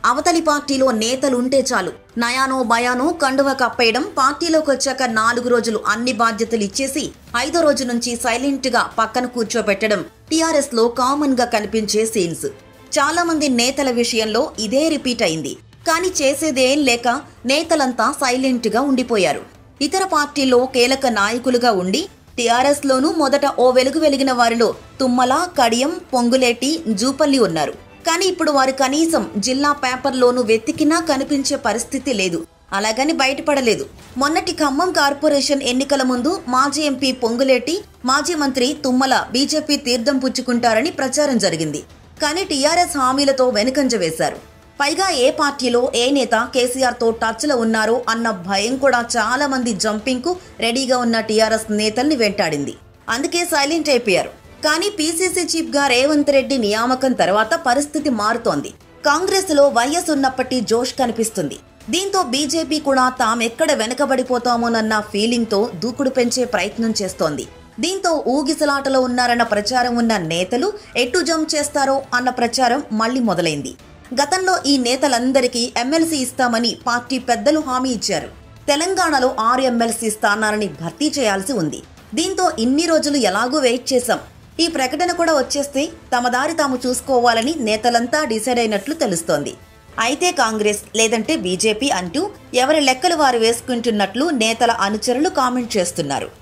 అవతలి పార్టీలో నేతలుంటే చాలు నయానో భయానో కండువ కప్పేయడం పార్టీలోకి వచ్చాక నాలుగు రోజులు అన్ని బాధ్యతలు ఇచ్చేసి ఐదో రోజు నుంచి సైలెంట్ గా పక్కన కూర్చోబెట్టడం టీఆర్ఎస్ లో కామన్ గా కనిపించే సీన్స్ చాలా మంది నేతల విషయంలో ఇదే రిపీట్ అయింది కానీ చేసేదేం లేక నేతలంతా సైలెంట్ గా ఉండిపోయారు ఇతర పార్టీల్లో కీలక నాయకులుగా ఉండి టీఆర్ఎస్ లోనూ మొదట ఓ వెలుగు వెలిగిన వారిలో తుమ్మల కడియం పొంగులేటి జూపల్లి ఉన్నారు కానీ ఇప్పుడు వారు కనీసం జిల్లా పేపర్లోనూ వెతికినా కనిపించే పరిస్థితి లేదు అలాగని బయటపడలేదు మొన్నటి ఖమ్మం కార్పొరేషన్ ఎన్నికల ముందు మాజీ ఎంపీ పొంగులేటి మాజీ మంత్రి తుమ్మల బీజేపీ తీర్థం పుచ్చుకుంటారని ప్రచారం జరిగింది కానీ టీఆర్ఎస్ హామీలతో వెనుకంజ వేశారు పైగా ఏ పార్టీలో ఏ నేత కేసీఆర్ తో టచ్ లో ఉన్నారో అన్న భయం కూడా చాలా మంది జంపింగ్ కు రెడీగా ఉన్న టీఆర్ఎస్ నేతల్ని వెంటాడింది అందుకే సైలెంట్ అయిపోయారు కానీ పీసీసీ చీఫ్ గా రేవంత్ రెడ్డి నియామకం తర్వాత పరిస్థితి మారుతోంది కాంగ్రెస్ లో వైఎస్ ఉన్నప్పటి జోష్ కనిపిస్తుంది దీంతో బీజేపీ కూడా తామెక్కడ వెనకబడిపోతామోనన్న ఫీలింగ్ తో దూకుడు పెంచే ప్రయత్నం చేస్తోంది దీంతో ఊగిసలాటలో ఉన్నారన్న ప్రచారం ఉన్న నేతలు ఎటు జంప్ చేస్తారో అన్న ప్రచారం మళ్లీ మొదలైంది గతంలో ఈ నేతలందరికీ ఎమ్మెల్సీ ఇస్తామని పార్టీ పెద్దలు హామీ ఇచ్చారు తెలంగాణలో ఆరు ఎమ్మెల్సీ స్థానాలని భర్తీ చేయాల్సి ఉంది దీంతో ఇన్ని రోజులు ఎలాగూ వెయిట్ చేశాం ఈ ప్రకటన కూడా వచ్చేస్తే తమ దారి తాము చూసుకోవాలని నేతలంతా డిసైడ్ అయినట్లు తెలుస్తోంది అయితే కాంగ్రెస్ లేదంటే బీజేపీ అంటూ ఎవరి లెక్కలు వారు వేసుకుంటున్నట్లు నేతల అనుచరులు కామెంట్ చేస్తున్నారు